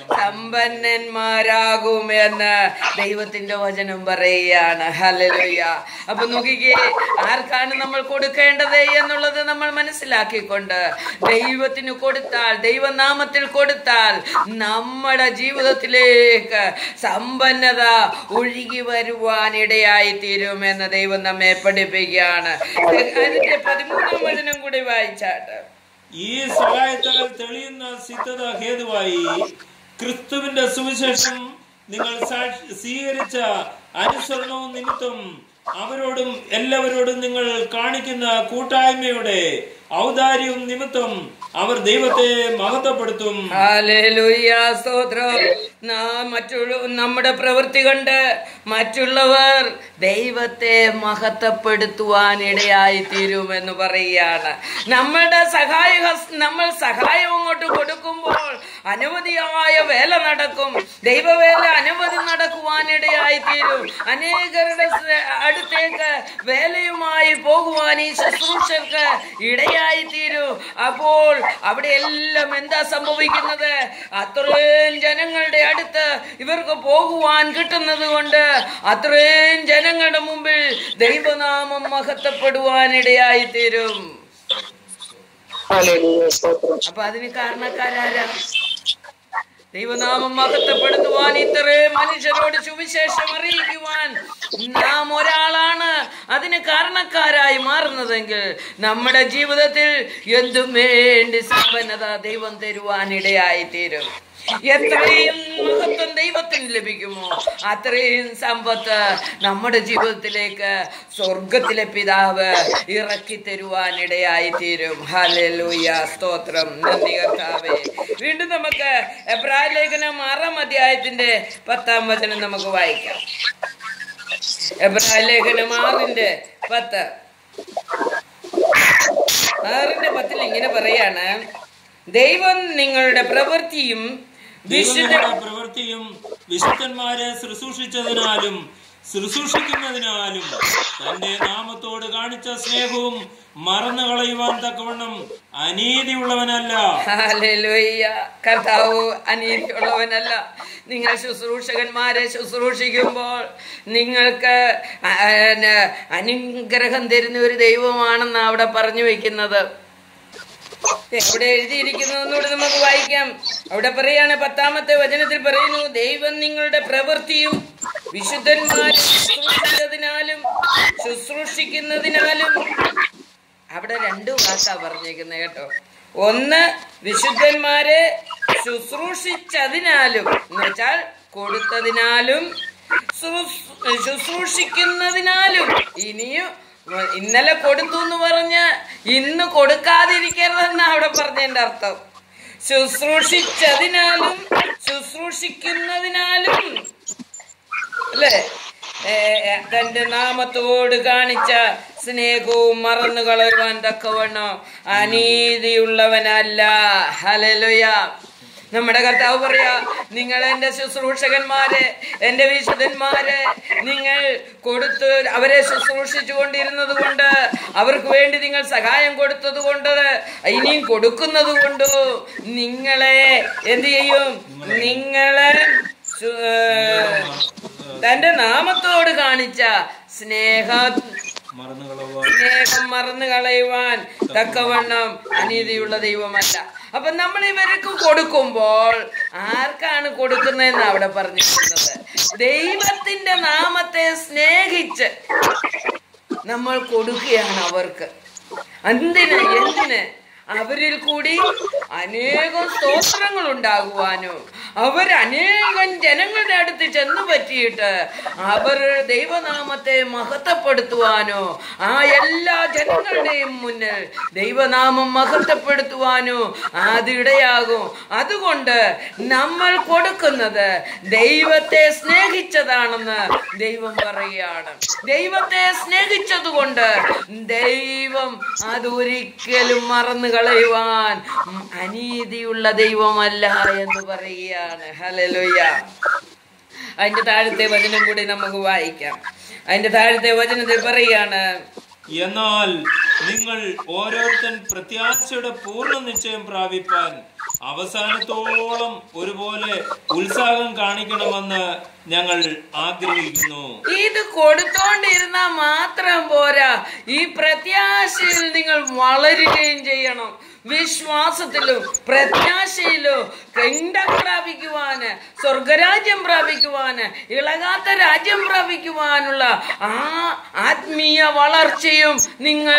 സമ്പന്നന്മാരാകും എന്ന് ദൈവത്തിന്റെ വചനം പറയുകയാണ് ഹല്ലേലൂയ അപ്പൊ നോക്കിക്കേ ആർക്കാണ് നമ്മൾ കൊടുക്കേണ്ടത് എന്നുള്ളത് നമ്മൾ മനസ്സിലാക്കിക്കൊണ്ട് ദൈവത്തിന് കൊടുത്താൽ ദൈവനാമത്തിൽ കൊടുത്താൽ നമ്മുടെ ജീവിതത്തിലേക്ക് സമ്പന്നത ഒഴുകി വരുവാൻ ഇടയായി തീരുമെന്ന് ദൈവം നമ്മെ പഠിപ്പിക്കുകയാണ് അതിന്റെ പതിമൂന്നാം വചനം കൂടി വായിച്ചാട്ട് ഈ സഹായത്താൽ തെളിയുന്ന സിദ്ധത ഹേതുവായി ക്രിസ്തുവിന്റെ സുവിശേഷം നിങ്ങൾ സാക്ഷി- സ്വീകരിച്ച അനുസരണവും നിമിത്തം അവരോടും എല്ലാവരോടും നിങ്ങൾ കാണിക്കുന്ന കൂട്ടായ്മയുടെ ഔദാര്യവും നിമിത്തം അവർ ദൈവത്തെ മഹത്വപ്പെടുത്തും ഹല്ലേലൂയ സ്തോത്രം നാം മറ്റുള്ള നമ്മുടെ പ്രവൃത്തി കൊണ്ട് മറ്റുള്ളവർ ദൈവത്തെ മഹത്വപ്പെടുത്തുവാൻ ഇടയായി തീരുമെന്ന് പറയുകയാണ് നമ്മളുടെ സഹായ ഹസ്- നമ്മൾ സഹായം അങ്ങോട്ട് കൊടുക്കുമ്പോൾ അനവധിയായ വേല നടക്കും ദൈവവേല അനവധി നടക്കുവാൻ ഇടയായി തീരും അനേകരുടെ സ- അടുത്തേക്ക് വേലയുമായി പോകുവാൻ ഈ ശുശ്രൂഷർക്ക് ഇടയായി തീരും അപ്പോൾ അവിടെ എല്ലാം എന്താ സംഭവിക്കുന്നത് അത്രയും ജനങ്ങളുടെ അടുത്ത് ഇവർക്ക് പോകുവാൻ കിട്ടുന്നത് കൊണ്ട് അത്രയും ജനങ്ങളുടെ മുമ്പിൽ ദൈവനാമം മഹത്വപ്പെടുവാൻ ഇടയായി തീരും ഹല്ലേലൂയ സ്തോത്രം അപ്പൊ അതിന് കാരണക്കാരാരാ ദൈവനാമം മഹത്വപ്പെടുത്തുവാൻ ഇത്രയും മനുഷ്യരോട് സുവിശേഷം അറിയിക്കുവാൻ നാം ഒരാളാണ് അതിന് കാരണക്കാരായി മാറുന്നതെങ്കിൽ നമ്മുടെ ജീവിതത്തിൽ എന്തും വേണ്ടി സമ്പന്നത ദൈവം തരുവാനിടയായി തീരും എത്രയും മഹത്വം ദൈവത്തിന് ലഭിക്കുമോ അത്രയും സമ്പത്ത് നമ്മുടെ ജീവിതത്തിലേക്ക് സ്വർഗത്തിലെ പിതാവ് ഇറക്കി തരുവാനിടയായി തീരും ഹല്ലേലൂയ സ്തോത്രം നന്ദി കർത്താവേ വീണ്ടും നമുക്ക് എബ്രായ ലേഖനം ആറാം അധ്യായത്തിന്റെ പത്താം വചനം നമുക്ക് വായിക്കാം എബ്രായ ലേഖനം ആറിന്റെ പത്ത് ആറിന്റെ പത്തിൽ ഇങ്ങനെ പറയാണ് ദൈവം നിങ്ങളുടെ പ്രവൃത്തിയും വിശുദ്ധ ദൈവങ്ങളുടെ പ്രവൃത്തിയും വിശുദ്ധന്മാരെ ശുശ്രൂഷിച്ചതിനാലും ശുശ്രൂഷിക്കുന്നതിനാലും തന്റെ നാമത്തോട് കാണിച്ച സ്നേഹവും മറന്നു കളയുവാൻ തക്കവണ്ണം അനീതിയുള്ളവനല്ല ഹല്ലേലൂയ. കർത്താവ് അനീതിയുള്ളവനല്ല നിങ്ങൾ ശുശ്രൂഷകന്മാരെ ശുശ്രൂഷിക്കുമ്പോൾ നിങ്ങൾക്ക് അ- അ- അനുഗ്രഹം തരുന്ന ഒരു ദൈവമാണെന്ന് അവിടെ പറഞ്ഞു വെക്കുന്നത് എവിടെ എഴുതിയിരിക്കുന്നതെന്നൂടെ നമുക്ക് വായിക്കാം അവിടെ പറയാണ് പത്താമത്തെ വചനത്തിൽ പറയുന്നു ദൈവം നിങ്ങളുടെ പ്രവൃത്തിയും വിശുദ്ധന്മാരെ ശുശ്രൂഷിച്ചതിനാലും ശുശ്രൂഷിക്കുന്നതിനാലും അവിടെ രണ്ടു വാക്കാ പറഞ്ഞേക്കുന്നത് കേട്ടോ ഒന്ന് വിശുദ്ധന്മാരെ ശുശ്രൂഷിച്ചതിനാലും എന്ന് വെച്ചാൽ കൊടുത്തതിനാലും ശുശ്രൂ- ശുശ്രൂഷിക്കുന്നതിനാലും ഇനിയും ഇന്നലെ കൊടുത്തു എന്ന് പറഞ്ഞ് ഇന്ന് കൊടുക്കാതിരിക്കരുതെന്നാ അവിടെ പറഞ്ഞതിന്റെ അർത്ഥം ശുശ്രൂഷിച്ചതിനാലും ശുശ്രൂഷിക്കുന്നതിനാലും അല്ലേ ഏ, ഏ, തന്റെ നാമത്തോട് കാണിച്ച സ്നേഹവും മറന്നു കളയുവാൻ തക്കവണ്ണം അനീതിയുള്ളവനല്ല ഹലലുയ നമ്മുടെ കർത്താവ് പറയാ നിങ്ങൾ എൻ്റെ ശുശ്രൂഷകന്മാരെ എൻ്റെ വിശുദ്ധന്മാരെ നിങ്ങൾ കൊടുത്ത് അവരെ ശുശ്രൂഷിച്ചു കൊണ്ടിരുന്നത് കൊണ്ട് അവർക്ക് വേണ്ടി നിങ്ങൾ സഹായം കൊടുത്തത് കൊണ്ട് ഇനിയും കൊടുക്കുന്നത് കൊണ്ട് നിങ്ങളെ എന്ത് ചെയ്യും നിങ്ങളെ ശു- ഏ, തന്റെ നാമത്തോട് കാണിച്ച സ്നേഹ മറന്നു കളയുവാൻ സ്നേഹം മറന്നു കളയുവാൻ തക്കവണ്ണം അനീതിയുള്ള ദൈവമല്ല അപ്പൊ നമ്മൾ ഇവർക്ക് കൊടുക്കുമ്പോൾ ആർക്കാണ് കൊടുക്കുന്നതെന്ന് അവിടെ പറഞ്ഞിരിക്കുന്നത് ദൈവത്തിന്റെ നാമത്തെ സ്നേഹിച്ച് നമ്മൾ കൊടുക്കുകയാണ് അവർക്ക് എന്തിന് എന്തിന് അവരിൽ കൂടി അനേകം സ്തോത്രങ്ങൾ ഉണ്ടാകുവാനും അവർ അനേകം ജനങ്ങളുടെ അടുത്ത് ചെന്നു പറ്റിയിട്ട് അവർ ദൈവനാമത്തെ മഹത്വപ്പെടുത്തുവാനോ ആ എല്ലാ ജനങ്ങളുടെയും മുന്നിൽ ദൈവനാമം മഹത്വപ്പെടുത്തുവാനോ അതിടയാകും അതുകൊണ്ട് നമ്മൾ കൊടുക്കുന്നത് ദൈവത്തെ സ്നേഹിച്ചതാണെന്ന് ദൈവം പറയുകയാണ് ദൈവത്തെ സ്നേഹിച്ചതുകൊണ്ട് ദൈവം അതൊരിക്കലും മറന്നു കളയുവാൻ ഉം, അനീതിയുള്ള ദൈവമല്ല എന്ന് പറയുകയാണ് ഹലലുയ അതിന്റെ താഴത്തെ വചനം കൂടി നമുക്ക് വായിക്കാം അതിന്റെ താഴത്തെ വചനത്തിൽ പറയാണ് എന്നാൽ നിങ്ങൾ ഓരോരുത്തൻ പ്രത്യാശയുടെ പൂർണ്ണ നിശ്ചയം പ്രാപിപ്പാൻ അവസാനത്തോളം ഒരുപോലെ ഉത്സാഹം കാണിക്കണമെന്ന് ഞങ്ങൾ ആഗ്രഹിക്കുന്നു ഇത് കൊടുത്തോണ്ടിരുന്ന മാത്രം പോരാ ഈ പ്രത്യാശയിൽ നിങ്ങൾ വളരുകയും ചെയ്യണം വിശ്വാസത്തിലും പ്രത്യാശയിലും കിങ്ഡം പ്രാപിക്കുവാന് സ്വർഗരാജ്യം പ്രാപിക്കുവാന് ഇളകാത്ത രാജ്യം പ്രാപിക്കുവാനുള്ള ആ ആത്മീയ വളർച്ചയും നിങ്ങൾ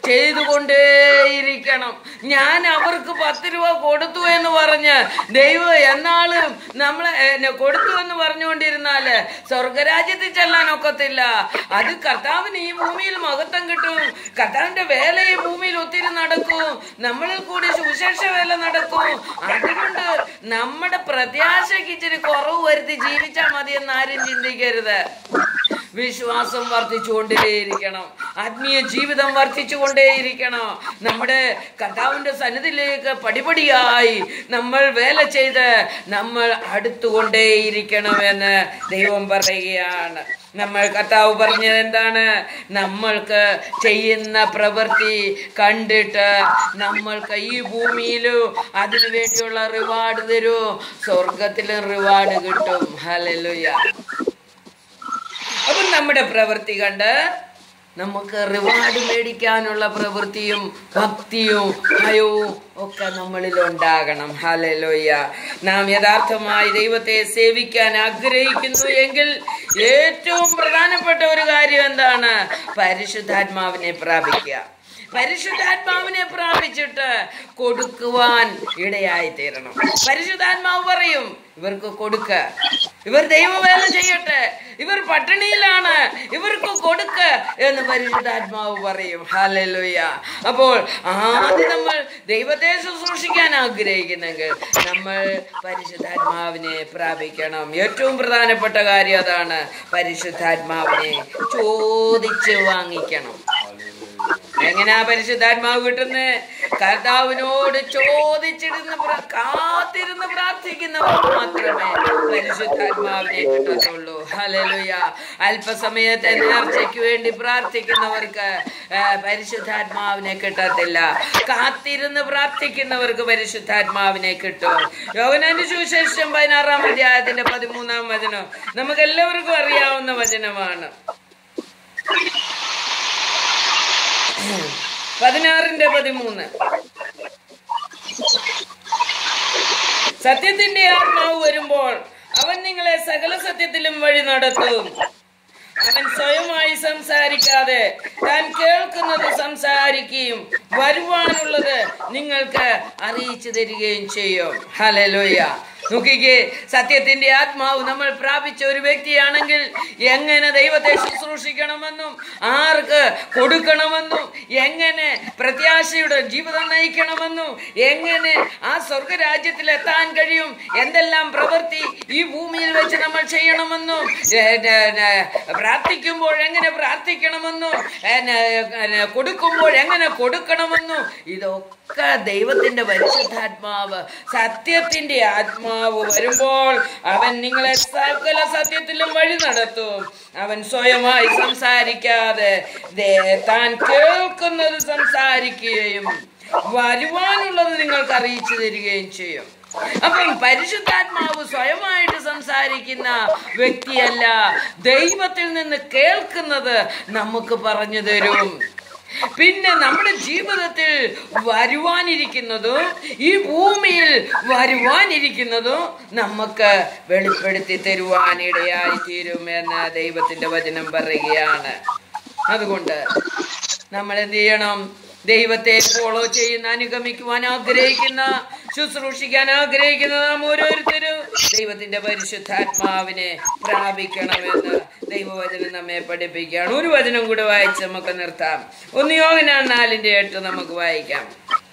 ചെയ്തുകൊണ്ടേയിരിക്കണം ഞാൻ അവർക്ക് പത്ത് രൂപ കൊടുത്തു എന്ന് പറഞ്ഞ് ദൈവം എന്നാളും നമ്മളെ എന്നെ കൊടുത്തു എന്ന് പറഞ്ഞുകൊണ്ടിരുന്നാല് സ്വർഗരാജ്യത്തിൽ ചെല്ലാൻ ഒക്കത്തില്ല അത് കർത്താവിന് ഈ ഭൂമിയിൽ മഹത്വം കിട്ടും കർത്താവിന്റെ വേല ഈ ഭൂമിയിൽ ഒത്തിരി നടക്കും നമ്മളിൽ കൂടി സുവിശേഷ വേല നടക്കും അതുകൊണ്ട് നമ്മുടെ പ്രത്യാശയ്ക്ക് ഇച്ചിരി കുറവ് വരുത്തി ജീവിച്ചാൽ മതി എന്ന് ആരും ചിന്തിക്കരുത് വിശ്വാസം വർദ്ധിച്ചുകൊണ്ടേയിരിക്കണം ആത്മീയ ജീവിതം വർദ്ധിച്ചുകൊണ്ടേയിരിക്കണം നമ്മുടെ കർത്താവിന്റെ സന്നിധിയിലേക്ക് പടിപടിയായി നമ്മൾ വേല ചെയ്ത് നമ്മൾ അടുത്തുകൊണ്ടേയിരിക്കണമെന്ന് ദൈവം പറയുകയാണ് നമ്മൾ കർത്താവ് പറഞ്ഞത് എന്താണ് നമ്മൾക്ക് ചെയ്യുന്ന പ്രവൃത്തി കണ്ടിട്ട് നമ്മൾക്ക് ഈ ഭൂമിയിലും അതിനു വേണ്ടിയുള്ള റിവാർഡ് തരും സ്വർഗത്തിലും റിവാർഡ് കിട്ടും ഹലലുയ അപ്പം നമ്മുടെ പ്രവൃത്തി കണ്ട് നമുക്ക് റിവാർഡ് മേടിക്കാനുള്ള പ്രവൃത്തിയും ഭക്തിയും ഭയവും ഒക്കെ നമ്മളിൽ ഉണ്ടാകണം ഹലലോയ്യ നാം യഥാർത്ഥമായി ദൈവത്തെ സേവിക്കാൻ ആഗ്രഹിക്കുന്നു എങ്കിൽ ഏറ്റവും പ്രധാനപ്പെട്ട ഒരു കാര്യം എന്താണ് പരിശുദ്ധാത്മാവിനെ പ്രാപിക്കുക പരിശുദ്ധാത്മാവിനെ പ്രാപിച്ചിട്ട് കൊടുക്കുവാൻ ഇടയായി തീരണം പരിശുദ്ധാത്മാവ് പറയും ഇവർക്ക് കൊടുക്ക ഇവർ ദൈവവേല ചെയ്യട്ടെ ഇവർ പട്ടിണിയിലാണ് ഇവർക്ക് കൊടുക്ക എന്ന് പരിശുദ്ധാത്മാവ് പറയും ഹാലലുയ്യ അപ്പോൾ ആദ്യം നമ്മൾ ദൈവത്തെ ശുശ്രൂഷിക്കാൻ ആഗ്രഹിക്കുന്നെങ്കിൽ നമ്മൾ പരിശുദ്ധാത്മാവിനെ പ്രാപിക്കണം ഏറ്റവും പ്രധാനപ്പെട്ട കാര്യം അതാണ് പരിശുദ്ധാത്മാവിനെ ചോദിച്ച് വാങ്ങിക്കണം എങ്ങനെയാ പരിശുദ്ധാത്മാവ് കിട്ടുന്നത് കർത്താവിനോട് ചോദിച്ചിരുന്ന് പ്ര- കാത്തിരുന്ന് പ്രാർത്ഥിക്കുന്നവർക്ക് മാത്രമേ പരിശുദ്ധാത്മാവിനെ കിട്ടത്തുള്ളൂ ഹലലുയ അല്പസമയത്തെ നേർച്ചയ്ക്ക് വേണ്ടി പ്രാർത്ഥിക്കുന്നവർക്ക് ആ, പരിശുദ്ധാത്മാവിനെ കിട്ടത്തില്ല കാത്തിരുന്ന് പ്രാർത്ഥിക്കുന്നവർക്ക് പരിശുദ്ധാത്മാവിനെ കിട്ടും യോഗനാന്റെ സുവിശേഷം പതിനാറാം അധ്യായത്തിന്റെ പതിമൂന്നാം വചനം നമുക്ക് എല്ലാവർക്കും അറിയാവുന്ന വചനമാണ് പതിനാറിന്റെ പതിമൂന്ന് സത്യത്തിന്റെ ആത്മാവ് വരുമ്പോൾ അവൻ നിങ്ങളെ സകല സത്യത്തിലും വഴി നടത്തും അവൻ സ്വയമായി സംസാരിക്കാതെ താൻ കേൾക്കുന്നത് സംസാരിക്കുകയും വരുവാനുള്ളത് നിങ്ങൾക്ക് അറിയിച്ചു തരികയും ചെയ്യും ഹലലോയ നോക്കിക്കേ സത്യത്തിന്റെ ആത്മാവ് നമ്മൾ പ്രാപിച്ച ഒരു വ്യക്തിയാണെങ്കിൽ എങ്ങനെ ദൈവത്തെ ശുശ്രൂഷിക്കണമെന്നും ആർക്ക് കൊടുക്കണമെന്നും എങ്ങനെ പ്രത്യാശയുടെ ജീവിതം നയിക്കണമെന്നും എങ്ങനെ ആ സ്വർഗരാജ്യത്തിൽ എത്താൻ കഴിയും എന്തെല്ലാം പ്രവൃത്തി ഈ ഭൂമിയിൽ വെച്ച് നമ്മൾ ചെയ്യണമെന്നും ഏ, ഏ, ഏ, പ്രാർത്ഥിക്കുമ്പോൾ എങ്ങനെ പ്രാർത്ഥിക്കണമെന്നും ഏ, ഏ, കൊടുക്കുമ്പോൾ എങ്ങനെ കൊടുക്കണമെന്നും ഇതൊക്കെ ദൈവത്തിന്റെ പരിശുദ്ധാത്മാവ് സത്യത്തിന്റെ ആത്മാവ് വരുമ്പോൾ അവൻ നിങ്ങളെ സകല സത്യത്തിലും വഴി നടത്തും അവൻ സ്വയമായി സംസാരിക്കാതെ ദേ- താൻ കേൾക്കുന്നത് സംസാരിക്കുകയും വരുവാനുള്ളത് നിങ്ങൾക്ക് അറിയിച്ചു തരികയും ചെയ്യും അപ്പം പരിശുദ്ധാത്മാവ് സ്വയമായിട്ട് സംസാരിക്കുന്ന വ്യക്തിയല്ല ദൈവത്തിൽ നിന്ന് കേൾക്കുന്നത് നമുക്ക് പറഞ്ഞു തരും പിന്നെ നമ്മുടെ ജീവിതത്തിൽ വരുവാനിരിക്കുന്നതും ഈ ഭൂമിയിൽ വരുവാനിരിക്കുന്നതും നമുക്ക് വെളിപ്പെടുത്തി തരുവാനിടയായി തീരും എന്ന് ദൈവത്തിന്റെ വചനം പറയുകയാണ് അതുകൊണ്ട് നമ്മൾ എന്ത് ചെയ്യണം ദൈവത്തെ ഫോളോ ചെയ്യുന്ന അനുഗമിക്കുവാൻ ആഗ്രഹിക്കുന്ന ശുശ്രൂഷിക്കാൻ ആഗ്രഹിക്കുന്ന നാം ഓരോരുത്തരും ദൈവത്തിന്റെ പരിശുദ്ധാത്മാവിനെ പ്രാപിക്കണമെന്ന് ദൈവവചനം നമ്മെ പഠിപ്പിക്കുകയാണ് ഒരു വചനം കൂടെ വായിച്ച് നമുക്ക് നിർത്താം ഒന്ന് യോഗനാണ് നാലിന്റെ എട്ട് നമുക്ക് വായിക്കാം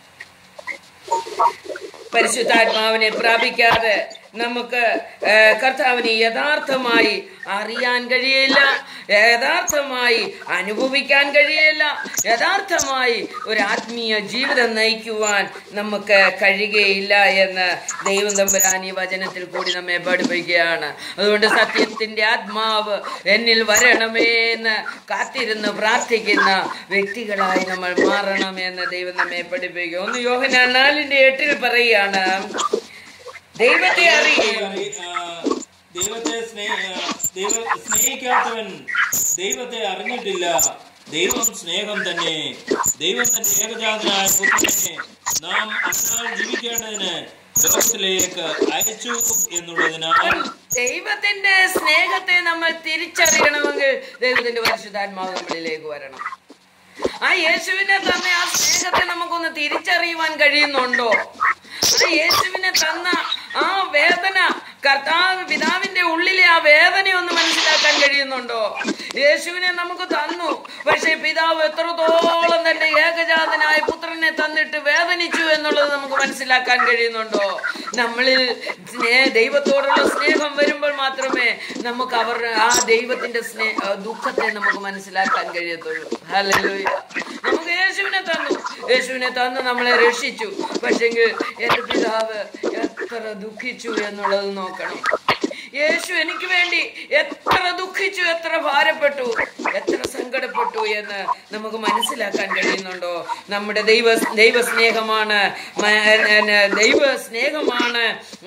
പരിശുദ്ധാത്മാവിനെ പ്രാപിക്കാതെ നമുക്ക് ഏ, കർത്താവിനെ യഥാർത്ഥമായി അറിയാൻ കഴിയില്ല യഥാർത്ഥമായി അനുഭവിക്കാൻ കഴിയില്ല യഥാർത്ഥമായി ഒരു ആത്മീയ ജീവിതം നയിക്കുവാൻ നമുക്ക് കഴിയുകയില്ല എന്ന് ദൈവം തമ്പുരാൻ ഈ വചനത്തിൽ കൂടി നമ്മെ പഠിപ്പിക്കുകയാണ് അതുകൊണ്ട് സത്യത്തിന്റെ ആത്മാവ് എന്നിൽ വരണമേ എന്ന് കാത്തിരുന്ന് പ്രാർത്ഥിക്കുന്ന വ്യക്തികളായി നമ്മൾ മാറണമെന്ന് ദൈവം നമ്മെ പഠിപ്പിക്കുക ഒന്ന് യോഹന നാലിന്റെ എട്ടിൽ പറയുകയാണ് ദൈവത്തെ അറിയുകയും അറി- ആ, ദൈവത്തെ സ്നേഹ ദൈവ സ്നേഹിക്കാത്തവൻ ദൈവത്തെ അറിഞ്ഞിട്ടില്ല ദൈവം സ്നേഹം തന്നെ ദൈവം തന്റെ ഏകജാതനായ പുത്രനെ നാം അതിനാൽ ജീവിക്കേണ്ടതിന് ലോകത്തിലേക്ക് അയച്ചു എന്നുള്ളതിനാൽ ദൈവത്തിന്റെ സ്നേഹത്തെ നമ്മൾ തിരിച്ചറിയണമെങ്കിൽ ദൈവത്തിന്റെ പരിശുദ്ധാത്മാവ് നമ്മളിലേക്ക് വരണം ആ യേശുവിനെ തന്നെ ആ സ്നേഹത്തെ നമുക്കൊന്ന് തിരിച്ചറിയുവാൻ കഴിയുന്നുണ്ടോ ആ യേശുവിനെ തന്ന ആ വേദന കർത്താവ് പിതാവിന്റെ ഉള്ളിലെ ആ വേദന ഒന്ന് മനസ്സിലാക്കാൻ കഴിയുന്നുണ്ടോ യേശുവിനെ നമുക്ക് തന്നു പക്ഷെ പിതാവ് എത്രത്തോളം തന്റെ ഏകജാതനായ പുത്രനെ തന്നിട്ട് വേദനിച്ചു എന്നുള്ളത് നമുക്ക് മനസ്സിലാക്കാൻ കഴിയുന്നുണ്ടോ നമ്മളിൽ സ്നേ ദൈവത്തോടുള്ള സ്നേഹം വരുമ്പോൾ മാത്രമേ നമുക്ക് അവർ ആ ദൈവത്തിന്റെ സ്നേ ആ ദുഃഖത്തെ നമുക്ക് മനസ്സിലാക്കാൻ കഴിയത്തുള്ളൂ ഹല്ലേലൂയ നമുക്ക് യേശുവിനെ തന്നു യേശുവിനെ തന്ന് നമ്മളെ രക്ഷിച്ചു പക്ഷെങ്കിൽ എന്റെ പിതാവ് എത്ര ദുഃഖിച്ചു എന്നുള്ളത് നോക്കണം യേശു എനിക്ക് വേണ്ടി എത്ര ദുഃഖിച്ചു എത്ര ഭാരപ്പെട്ടു എത്ര സങ്കടപ്പെട്ടു എന്ന് നമുക്ക് മനസ്സിലാക്കാൻ കഴിയുന്നുണ്ടോ നമ്മുടെ ദൈവ ദൈവ സ്നേഹമാണ് മ- എന്നെ ദൈവ സ്നേഹമാണ്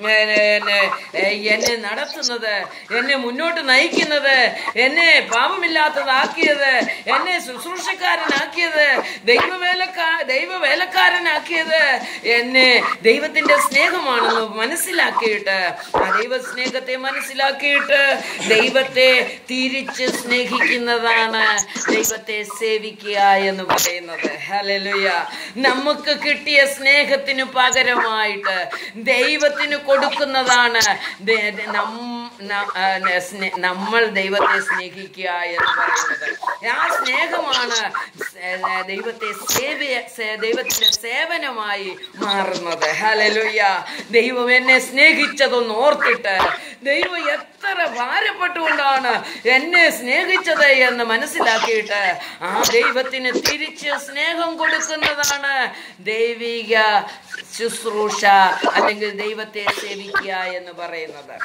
എന്നെ എന്നെ നടത്തുന്നത് എന്നെ മുന്നോട്ട് നയിക്കുന്നത് എന്നെ പാപമില്ലാത്തതാക്കിയത് എന്നെ ശുശ്രൂഷക്കാരനാക്കിയത് ദൈവവേലക്കാ ദൈവ വേലക്കാരനാക്കിയത് എന്നെ ദൈവത്തിന്റെ സ്നേഹമാണെന്ന് മനസ്സിലാക്കിയിട്ട് ആ ദൈവ സ്നേഹത്തെ മനസ്സിലാക്കിയിട്ട് ദൈവത്തെ തിരിച്ച് സ്നേഹിക്കുന്നതാണ് ദൈവത്തെ സേവിക്കുക എന്ന് പറയുന്നത് ഹല്ലേലൂയ നമുക്ക് കിട്ടിയ സ്നേഹത്തിന് പകരമായിട്ട് ദൈവത്തിന് കൊടുക്കുന്നതാണ് ദേ- ദേ- നം- ന- ആ, ന- സ്നേ- നമ്മൾ ദൈവത്തെ സ്നേഹിക്കുക എന്ന് പറയുന്നത് ആ സ്നേഹമാണ് സേ- ദൈവത്തെ സേവ സേ- ദൈവത്തിന്റെ സേവനമായി മാറുന്നത് ഹല്ലേലൂയ ദൈവം എന്നെ സ്നേഹിച്ചതൊന്ന് ഓർത്തിട്ട് ദൈവം എത്ര ഭാരപ്പെട്ടുകൊണ്ടാണ് എന്നെ സ്നേഹിച്ചത് എന്ന് മനസ്സിലാക്കിയിട്ട് ആ ദൈവത്തിന് തിരിച്ച് സ്നേഹം കൊടുക്കുന്നതാണ് ദൈവിക ശുശ്രൂഷ അല്ലെങ്കിൽ ദൈവത്തെ സേവിക്കുക എന്ന് പറയുന്നത്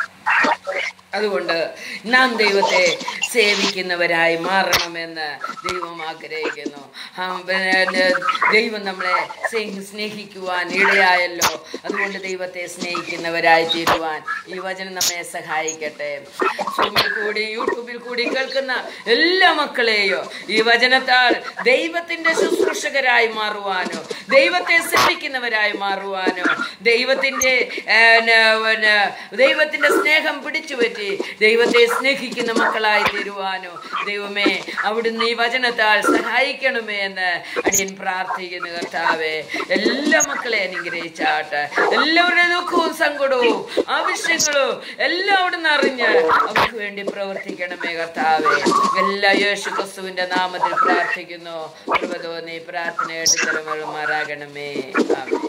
അതുകൊണ്ട് നാം ദൈവത്തെ സേവിക്കുന്നവരായി മാറണമെന്ന് ദൈവം ആഗ്രഹിക്കുന്നു ആ, പിന്നെ, ദൈവം നമ്മളെ സ്നേഹി- സ്നേഹിക്കുവാൻ ഇടയായല്ലോ അതുകൊണ്ട് ദൈവത്തെ സ്നേഹിക്കുന്നവരായി തീരുവാൻ ഈ വചനം നമ്മെ സഹായിക്കട്ടെ സൂമിൽ കൂടി യൂട്യൂബിൽ കൂടി കേൾക്കുന്ന എല്ലാ മക്കളെയോ ഈ വചനത്താൽ ദൈവത്തിന്റെ ശുശ്രൂഷകരായി മാറുവാനോ ദൈവത്തെ സേവിക്കുന്നവരായി മാറുവാനോ ദൈവത്തിന്റെ ഏ, ന- പിന്നെ, ദൈവത്തിന്റെ സ്നേഹം പിടിച്ചു പറ്റി ദൈവത്തെ സ്നേഹിക്കുന്ന മക്കളായി തീരുവാനോ ദൈവമേ അവിടുന്ന് ഈ വചനത്താൽ സഹായിക്കണമേ എന്ന് അടിയൻ പ്രാർത്ഥിക്കുന്നു കർത്താവേ എല്ലാ മക്കളെ അനുഗ്രഹിച്ചാട്ടെ എല്ലാവരുടെ ദുഃഖവും സങ്കടവും ആവശ്യങ്ങളും എല്ലാം അവിടുന്ന് അറിഞ്ഞ് അവർക്ക് വേണ്ടി പ്രവർത്തിക്കണമേ കർത്താവേ എല്ലാ യേശു ക്രിസ്തുവിന്റെ നാമത്തിൽ പ്രാർത്ഥിക്കുന്നു കൃപതോ നീ പ്രാർത്ഥനയായിട്ട് തലമുറമാറാകണമേ ആമേൻ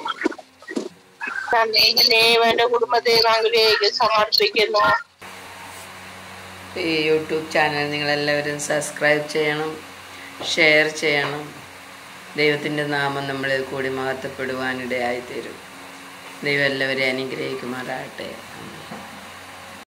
എന്റെ കുടുംബത്തെ താങ്കളിലേക്ക് സമർപ്പിക്കുന്നു ഈ യൂട്യൂബ് ചാനൽ നിങ്ങളെല്ലാവരും സബ്സ്ക്രൈബ് ചെയ്യണം ഷെയർ ചെയ്യണം ദൈവത്തിൻ്റെ നാമം നമ്മളിൽ കൂടി മഹത്വപ്പെടുവാനിടയായി തീരും ദൈവം എല്ലാവരെയും അനുഗ്രഹിക്കുമാറാകട്ടെ ആമേൻ.